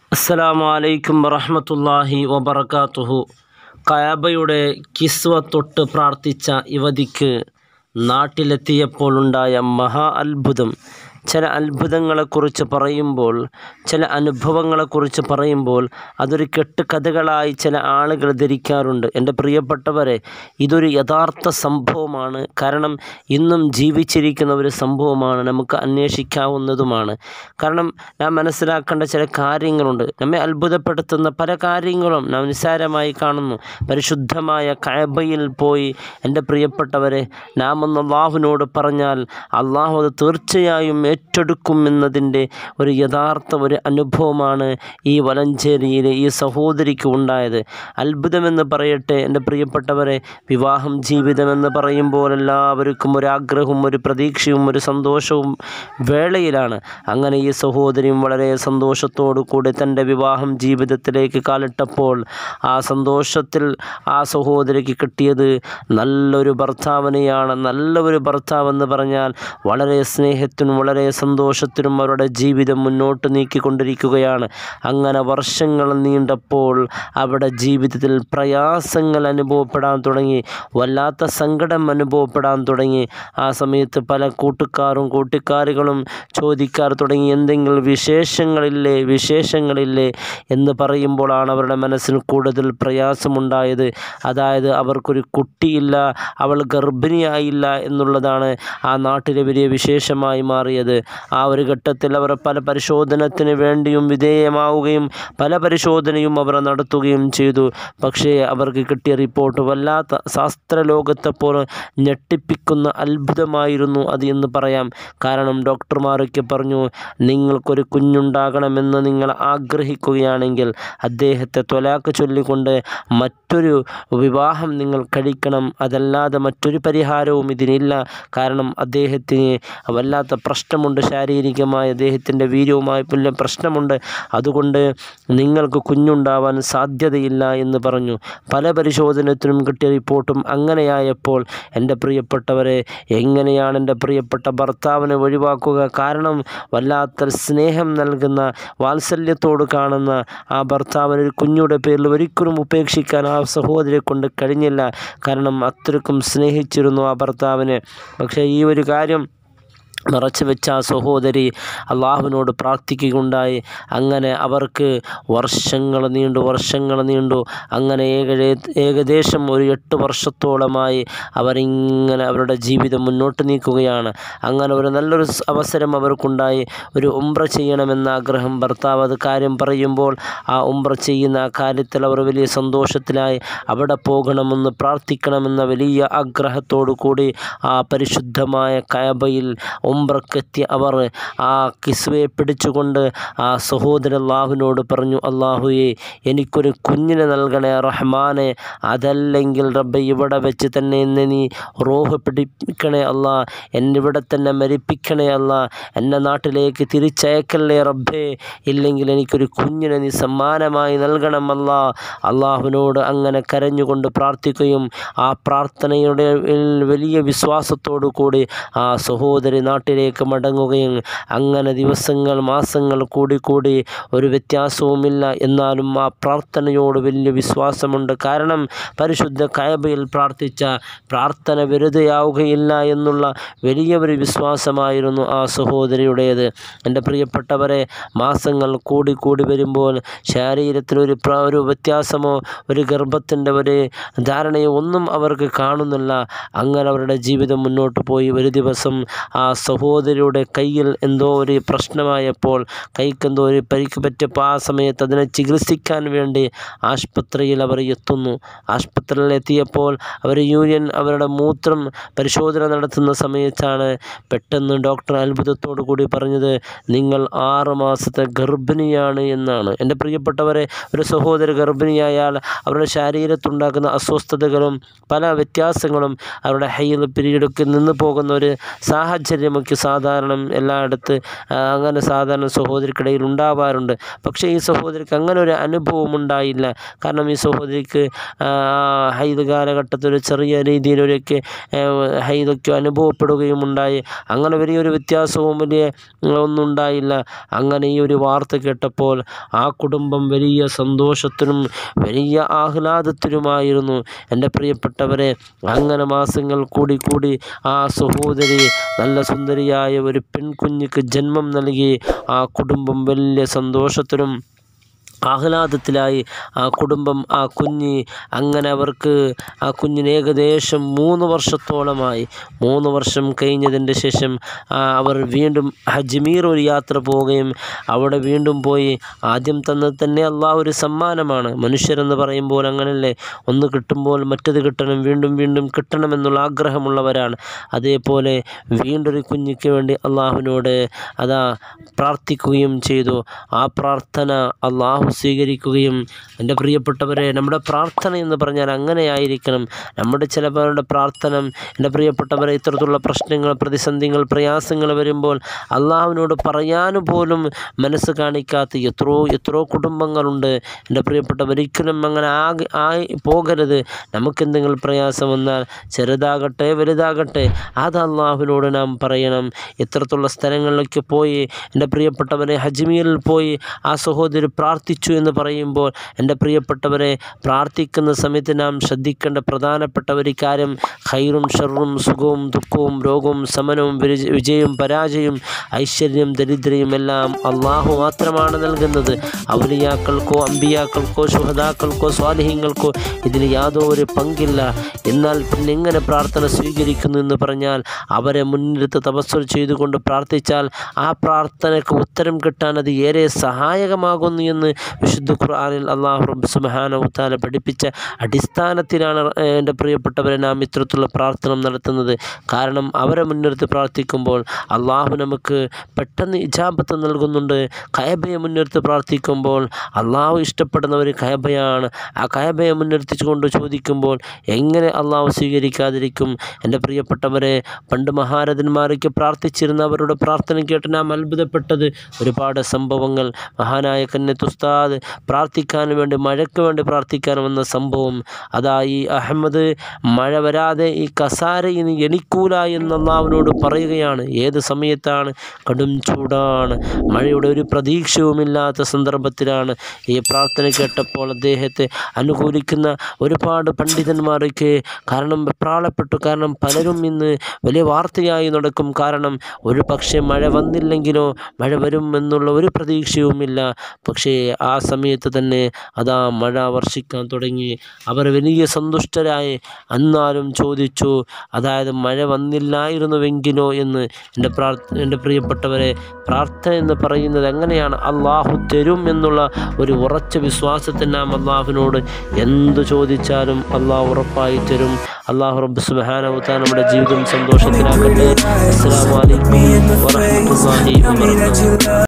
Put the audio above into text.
അസ്സലാമു അലൈക്കും വറഹ്മത്തുള്ളാഹി വബറകാതുഹു കഅബയുടെ കിസ്വ തൊട്ട് പ്രാർത്ഥിച്ച യുവതിക്ക് നാട്ടിലെത്തിയപ്പോഴുണ്ടായ മഹാ അത്ഭുതം ചില അത്ഭുതങ്ങളെക്കുറിച്ച് പറയുമ്പോൾ ചില അനുഭവങ്ങളെക്കുറിച്ച് പറയുമ്പോൾ അതൊരു കെട്ടുകഥകളായി ചില ആളുകൾ ധരിക്കാറുണ്ട് എൻ്റെ പ്രിയപ്പെട്ടവരെ ഇതൊരു യഥാർത്ഥ സംഭവമാണ് കാരണം ഇന്നും ജീവിച്ചിരിക്കുന്ന ഒരു സംഭവമാണ് നമുക്ക് അന്വേഷിക്കാവുന്നതുമാണ് കാരണം നാം മനസ്സിലാക്കേണ്ട ചില കാര്യങ്ങളുണ്ട് നമ്മെ അത്ഭുതപ്പെടുത്തുന്ന പല കാര്യങ്ങളും നാം നിസ്സാരമായി കാണുന്നു പരിശുദ്ധമായ കഅബയിൽ പോയി എൻ്റെ പ്രിയപ്പെട്ടവരെ നാം ഒന്ന് അള്ളാഹുവിനോട് പറഞ്ഞാൽ അള്ളാഹു അത് തീർച്ചയായും ഏറ്റെടുക്കും എന്നതിൻ്റെ ഒരു യഥാർത്ഥ ഒരു അനുഭവമാണ് ഈ വലഞ്ചേരിയിലെ ഈ സഹോദരിക്ക് ഉണ്ടായത് അത്ഭുതമെന്ന് പറയട്ടെ എൻ്റെ പ്രിയപ്പെട്ടവരെ വിവാഹം ജീവിതമെന്ന് പറയുമ്പോൾ എല്ലാവർക്കും ഒരാഗ്രഹവും ഒരു പ്രതീക്ഷയും ഒരു സന്തോഷവും വേളയിലാണ് അങ്ങനെ ഈ സഹോദരിയും വളരെ സന്തോഷത്തോടു കൂടി തൻ്റെ വിവാഹം ജീവിതത്തിലേക്ക് കാലിട്ടപ്പോൾ ആ സന്തോഷത്തിൽ ആ സഹോദരിക്ക് കിട്ടിയത് നല്ലൊരു ഭർത്താവിനെയാണ് നല്ല ഒരു ഭർത്താവെന്ന് പറഞ്ഞാൽ വളരെ സ്നേഹത്തിനും വളരെ സന്തോഷത്തിനും അവരുടെ ജീവിതം മുന്നോട്ട് നീക്കിക്കൊണ്ടിരിക്കുകയാണ് അങ്ങനെ വർഷങ്ങൾ നീണ്ടപ്പോൾ അവിടെ ജീവിതത്തിൽ പ്രയാസങ്ങൾ അനുഭവപ്പെടാൻ തുടങ്ങി വല്ലാത്ത സങ്കടം അനുഭവപ്പെടാൻ തുടങ്ങി ആ സമയത്ത് പല കൂട്ടുകാരും കൂട്ടുകാരികളും ചോദിക്കാർ തുടങ്ങി എന്തെങ്കിലും വിശേഷങ്ങളില്ലേ വിശേഷങ്ങളില്ലേ എന്ന് പറയുമ്പോഴാണ് അവരുടെ മനസ്സിന് കൂടുതൽ പ്രയാസമുണ്ടായത് അതായത് അവർക്കൊരു കുട്ടിയില്ല അവൾ ഗർഭിണിയായില്ല എന്നുള്ളതാണ് ആ നാട്ടിലെ വലിയ വിശേഷമായി മാറിയത് ആ ഒരു ഘട്ടത്തിൽ അവർ പല പരിശോധനത്തിന് വേണ്ടിയും വിധേയമാവുകയും പല പരിശോധനയും അവർ നടത്തുകയും ചെയ്തു പക്ഷേ അവർക്ക് കിട്ടിയ റിപ്പോർട്ട് വല്ലാത്ത ശാസ്ത്രലോകത്തെ പോലെ ഞെട്ടിപ്പിക്കുന്ന അത്ഭുതമായിരുന്നു അത് എന്ന് പറയാം കാരണം ഡോക്ടർമാരൊക്കെ പറഞ്ഞു നിങ്ങൾക്കൊരു കുഞ്ഞുണ്ടാകണമെന്ന് നിങ്ങൾ ആഗ്രഹിക്കുകയാണെങ്കിൽ അദ്ദേഹത്തെ തൊലാക്ക് ചൊല്ലിക്കൊണ്ട് മറ്റൊരു വിവാഹം നിങ്ങൾ കഴിക്കണം അതല്ലാതെ മറ്റൊരു പരിഹാരവും ഇതിനില്ല കാരണം അദ്ദേഹത്തിന് വല്ലാത്ത പ്രശ്നമുണ്ട് ശാരീരികമായി അദ്ദേഹത്തിൻ്റെ വീര്യവുമായി പിന്നെ പ്രശ്നമുണ്ട് അതുകൊണ്ട് നിങ്ങൾക്ക് കുഞ്ഞുണ്ടാവാൻ സാധ്യതയില്ല എന്ന് പറഞ്ഞു പല പരിശോധനത്തിനും കിട്ടിയ റിപ്പോർട്ടും അങ്ങനെയായപ്പോൾ എൻ്റെ പ്രിയപ്പെട്ടവരെ എങ്ങനെയാണ് എൻ്റെ പ്രിയപ്പെട്ട ഭർത്താവിനെ ഒഴിവാക്കുക കാരണം വല്ലാത്ത സ്നേഹം നൽകുന്ന വാത്സല്യത്തോട് കാണുന്ന ആ ഭർത്താവിന് ഒരു കുഞ്ഞുടെ പേരിൽ ഒരിക്കലും ഉപേക്ഷിക്കാൻ ആ സഹോദരിയെ കൊണ്ട് കഴിഞ്ഞില്ല കാരണം അത്രയ്ക്കും സ്നേഹിച്ചിരുന്നു ആ ഭർത്താവിനെ പക്ഷേ ഈ ഒരു കാര്യം മറച്ചു വെച്ച ആ സഹോദരി അള്ളാഹുവിനോട് പ്രാർത്ഥിക്കുകയുണ്ടായി അങ്ങനെ അവർക്ക് വർഷങ്ങൾ നീണ്ടു വർഷങ്ങൾ നീണ്ടു അങ്ങനെ ഏക ഏകദേശം ഒരു എട്ട് വർഷത്തോളമായി അവരിങ്ങനെ അവരുടെ ജീവിതം മുന്നോട്ട് നീക്കുകയാണ് അങ്ങനെ ഒരു നല്ലൊരു അവസരം അവർക്കുണ്ടായി ഒരു ഉംറ ചെയ്യണമെന്ന ആഗ്രഹം ഭർത്താവ് അത് കാര്യം പറയുമ്പോൾ ആ ഉംറ ചെയ്യുന്ന ആ കാര്യത്തിൽ അവർ വലിയ സന്തോഷത്തിലായി അവിടെ പോകണമെന്ന് പ്രാർത്ഥിക്കണമെന്ന വലിയ ആഗ്രഹത്തോടു കൂടി ആ പരിശുദ്ധമായ കയബയിൽ ഉംറക്കെത്തി അവർ ആ കിസ്വയെ പിടിച്ചുകൊണ്ട് ആ സഹോദരൻ അള്ളാഹുവിനോട് പറഞ്ഞു അള്ളാഹുയെ എനിക്കൊരു കുഞ്ഞിനെ നൽകണേ റഹ്മാനെ അതല്ലെങ്കിൽ റബ്ബെ ഇവിടെ വെച്ച് തന്നെ എന്നെ നീ റോഹ് പിടിപ്പിക്കണേ അല്ലാ എന്നെ ഇവിടെ തന്നെ മരിപ്പിക്കണേ അല്ല എന്നെ നാട്ടിലേക്ക് തിരിച്ചയക്കല്ലേ റബ്ബേ ഇല്ലെങ്കിൽ എനിക്കൊരു കുഞ്ഞിനെ നീ സമ്മാനമായി നൽകണമല്ല അള്ളാഹുവിനോട് അങ്ങനെ കരഞ്ഞുകൊണ്ട് പ്രാർത്ഥിക്കുകയും ആ പ്രാർത്ഥനയുടെ വലിയ വിശ്വാസത്തോടു കൂടി ആ സഹോദരി നാട്ടിലേക്ക് മടങ്ങുകയും അങ്ങനെ ദിവസങ്ങൾ മാസങ്ങൾ കൂടി കൂടി ഒരു വ്യത്യാസവുമില്ല എന്നാലും ആ പ്രാർത്ഥനയോട് വലിയ വിശ്വാസമുണ്ട് കാരണം പരിശുദ്ധ കയബയിൽ പ്രാർത്ഥിച്ച പ്രാർത്ഥന വെറുതെയാവുകയില്ല എന്നുള്ള വലിയ ഒരു വിശ്വാസമായിരുന്നു ആ സഹോദരിയുടേത് എൻ്റെ പ്രിയപ്പെട്ടവരെ മാസങ്ങൾ കൂടി കൂടി വരുമ്പോൾ ശരീരത്തിലൊരു പ്ര ഒരു വ്യത്യാസമോ ഒരു ഗർഭത്തിൻ്റെ ഒരു ധാരണയോ ഒന്നും അവർക്ക് കാണുന്നില്ല അങ്ങനെ അവരുടെ ജീവിതം മുന്നോട്ട് പോയി ഒരു ദിവസം ആ സഹോദരിയുടെ കയ്യിൽ എന്തോ ഒരു പ്രശ്നമായപ്പോൾ കൈക്ക് എന്തോ ഒരു പരിക്ക് പറ്റിയപ്പോൾ ആ സമയത്ത് അതിനെ ചികിത്സിക്കാൻ വേണ്ടി ആശുപത്രിയിൽ അവർ എത്തുന്നു ആശുപത്രിയിൽ എത്തിയപ്പോൾ അവർ യൂണിയൻ അവരുടെ മൂത്രം പരിശോധന നടത്തുന്ന സമയത്താണ് പെട്ടെന്ന് ഡോക്ടർ അത്ഭുതത്തോടു കൂടി പറഞ്ഞത് നിങ്ങൾ ആറ് മാസത്തെ ഗർഭിണിയാണ് എന്നാണ് എൻ്റെ പ്രിയപ്പെട്ടവരെ ഒരു സഹോദര ഗർഭിണിയായാൽ അവരുടെ ശരീരത്തുണ്ടാക്കുന്ന അസ്വസ്ഥതകളും പല വ്യത്യാസങ്ങളും അവരുടെ ഹൈൽ പീരീഡൊക്കെ നിന്ന് പോകുന്ന ഒരു സാഹചര്യം നമുക്ക് സാധാരണ എല്ലായിടത്ത് ആ, അങ്ങനെ സാധാരണ സഹോദരിക്കിടയിൽ ഉണ്ടാവാറുണ്ട് പക്ഷേ ഈ സഹോദരിക്ക് അങ്ങനെ ഒരു അനുഭവം ഉണ്ടായില്ല കാരണം ഈ സഹോദരിക്ക് ആ, ഹൈദ് കാലഘട്ടത്തിൽ ഒരു ചെറിയ രീതിയിലൊക്കെ ഹൈദൊക്കെ അനുഭവപ്പെടുകയും ഉണ്ടായി അങ്ങനെ വലിയൊരു വ്യത്യാസവും വലിയ ഉം, ഒന്നും ഉണ്ടായില്ല അങ്ങനെ ഈ ഒരു വാർത്ത കേട്ടപ്പോൾ ആ കുടുംബം വലിയ സന്തോഷത്തിനും വലിയ ആഹ്ലാദത്തിലുമായിരുന്നു എൻ്റെ പ്രിയപ്പെട്ടവരെ അങ്ങനെ മാസങ്ങൾ കൂടി കൂടി ആ സഹോദരി നല്ല സുന്ദരിയായ ഒരു പെൺകുഞ്ഞിക്ക് ജന്മം നൽകി ആ കുടുംബം വലിയ സന്തോഷത്തിലും ആഹ്ലാദത്തിലായി ആ കുടുംബം ആ കുഞ്ഞ് അങ്ങനെ അവർക്ക് ആ കുഞ്ഞിന് ഏകദേശം മൂന്ന് വർഷത്തോളമായി മൂന്ന് വർഷം കഴിഞ്ഞതിൻ്റെ ശേഷം ആ, അവർ വീണ്ടും അജ്മീർ ഒരു യാത്ര പോവുകയും അവിടെ വീണ്ടും പോയി ആദ്യം തന്നത് തന്നെ അള്ളാഹ് ഒരു സമ്മാനമാണ് മനുഷ്യരെന്ന് പറയുമ്പോൾ അങ്ങനല്ലേ ഒന്ന് കിട്ടുമ്പോൾ മറ്റത് കിട്ടണം വീണ്ടും വീണ്ടും കിട്ടണമെന്നുള്ള ആഗ്രഹമുള്ളവരാണ് അതേപോലെ വീണ്ടൊരു കുഞ്ഞിക്ക് വേണ്ടി അള്ളാഹുവിനോട് അതാ പ്രാർത്ഥിക്കുകയും ചെയ്തു ആ പ്രാർത്ഥന അള്ളാഹു സ്വീകരിക്കുകയും എൻ്റെ പ്രിയപ്പെട്ടവരെ നമ്മുടെ പ്രാർത്ഥന എന്ന് പറഞ്ഞാൽ അങ്ങനെയായിരിക്കണം നമ്മുടെ ചിലവരുടെ പ്രാർത്ഥന എൻ്റെ പ്രിയപ്പെട്ടവരെ ഇത്തരത്തിലുള്ള പ്രശ്നങ്ങൾ പ്രതിസന്ധികൾ പ്രയാസങ്ങൾ വരുമ്പോൾ അള്ളാഹുവിനോട് പറയാൻ പോലും മനസ്സ് കാണിക്കാത്ത എത്രയോ എത്രയോ കുടുംബങ്ങളുണ്ട് എൻ്റെ പ്രിയപ്പെട്ടവർ ഒരിക്കലും അങ്ങനെ ആകെ ആയി പോകരുത് നമുക്കെന്തെങ്കിലും പ്രയാസം വന്നാൽ ചെറുതാകട്ടെ വലുതാകട്ടെ അത് അള്ളാഹുവിനോട് നാം പറയണം ഇത്തരത്തിലുള്ള സ്ഥലങ്ങളിലൊക്കെ പോയി എൻ്റെ പ്രിയപ്പെട്ടവരെ ഹജ്മീറിൽ പോയി ആ സഹോദരി പ്രാർത്ഥിച്ചു എന്ന് പറയുമ്പോൾ എൻ്റെ പ്രിയപ്പെട്ടവരെ പ്രാർത്ഥിക്കുന്ന സമയത്ത് നാം ശ്രദ്ധിക്കേണ്ട പ്രധാനപ്പെട്ട ഒരു കാര്യം ഹൈറും ഷറും സുഖവും ദുഃഖവും രോഗവും സമനവും വിജ- വിജയവും പരാജയവും ഐശ്വര്യം ദരിദ്രയും എല്ലാം അള്ളാഹു മാത്രമാണ് നൽകുന്നത് ഔലിയാക്കൾക്കോ അമ്പിയാക്കൾക്കോ ശുഹദാക്കൾക്കോ സ്വാലിഹ്യങ്ങൾക്കോ ഇതിന് യാതൊരു പങ്കില്ല എന്നാൽ പിന്നെ എങ്ങനെ പ്രാർത്ഥന സ്വീകരിക്കുന്നു എന്ന് പറഞ്ഞാൽ അവരെ മുൻനിർത്ത് തപസ്സുർ ചെയ്തുകൊണ്ട് പ്രാർത്ഥിച്ചാൽ ആ പ്രാർത്ഥനയ്ക്ക് ഉത്തരം കിട്ടാൻ അത് ഏറെ സഹായകമാകുന്നു എന്ന് വിശുദ്ധ ഖുർആനിൽ അള്ളാഹു റബ്ബ് സുബ്ഹാനഹു തആല പഠിപ്പിച്ച അടിസ്ഥാനത്തിലാണ് ഏഹ്, എൻ്റെ പ്രിയപ്പെട്ടവരെ നാം ഇത്തരത്തിലുള്ള പ്രാർത്ഥന നടത്തുന്നത് കാരണം അവരെ മുൻനിർത്തി പ്രാർത്ഥിക്കുമ്പോൾ അള്ളാഹു നമുക്ക് പെട്ടെന്ന് ഇജാബത്ത് നൽകുന്നുണ്ട് കയബയെ മുൻനിർത്തി പ്രാർത്ഥിക്കുമ്പോൾ അള്ളാഹു ഇഷ്ടപ്പെടുന്ന ഒരു കയബയാണ് ആ കയബയെ മുൻനിർത്തിച്ചുകൊണ്ട് ചോദിക്കുമ്പോൾ എങ്ങനെ അള്ളാഹു സ്വീകരിക്കാതിരിക്കും എൻ്റെ പ്രിയപ്പെട്ടവരെ പണ്ട് മഹാരഥന്മാരൊക്കെ പ്രാർത്ഥിച്ചിരുന്ന അവരുടെ പ്രാർത്ഥന കേട്ട് നാം അത്ഭുതപ്പെട്ടത് ഒരുപാട് സംഭവങ്ങൾ മഹാനായ കന്നത്തുസ്താദ് പ്രാർത്ഥിക്കാൻ വേണ്ടി മഴയ്ക്ക് വേണ്ടി പ്രാർത്ഥിക്കാൻ വന്ന സംഭവം അതാ ഈ അഹമ്മദ് മഴ വരാതെ ഈ കസാരയിൽ നിന്ന് എണിക്കൂല എന്ന് അള്ളാഹുവിനോട് പറയുകയാണ് ഏത് സമയത്താണ് കടും ചൂടാണ് മഴയുടെ ഒരു പ്രതീക്ഷയുമില്ലാത്ത സന്ദർഭത്തിലാണ് ഈ പ്രാർത്ഥന കേട്ടപ്പോൾ അദ്ദേഹത്തെ അനുകൂലിക്കുന്ന ഒരുപാട് പണ്ഡിതന്മാരൊക്കെ കാരണം വെപ്രാളപ്പെട്ടു കാരണം പലരും ഇന്ന് വലിയ വാർത്തയായി നടക്കും കാരണം ഒരു പക്ഷേ മഴ വന്നില്ലെങ്കിലോ മഴ വരും എന്നുള്ള ഒരു പ്രതീക്ഷയുമില്ല പക്ഷേ ആ സമയത്ത് തന്നെ അതാ മഴ വർഷിക്കാൻ തുടങ്ങി അവർ വലിയ സന്തുഷ്ടരായി എന്നാലും ചോദിച്ചു അതായത് മഴ വന്നില്ലായിരുന്നുവെങ്കിലോ എന്ന് എൻ്റെ പ്രാർത്ഥ എൻ്റെ പ്രിയപ്പെട്ടവരെ പ്രാർത്ഥന എന്ന് പറയുന്നത് എങ്ങനെയാണ് അള്ളാഹു തരും എന്നുള്ള ഒരു ഉറച്ച വിശ്വാസത്തിൽ നാം അള്ളാഹുവിനോട് എന്തു ചോദിച്ചാലും അള്ളാഹു ഉറപ്പായി തരും അള്ളാഹു റബ്ബ് സുബ്ഹാനഹു തആല നമ്മുടെ ജീവിതം സന്തോഷത്തിലാക്കട്ടെ അസ്സലാമു അലൈക്കും വറഹ്മത്തുള്ളാഹി വബറകാതുഹു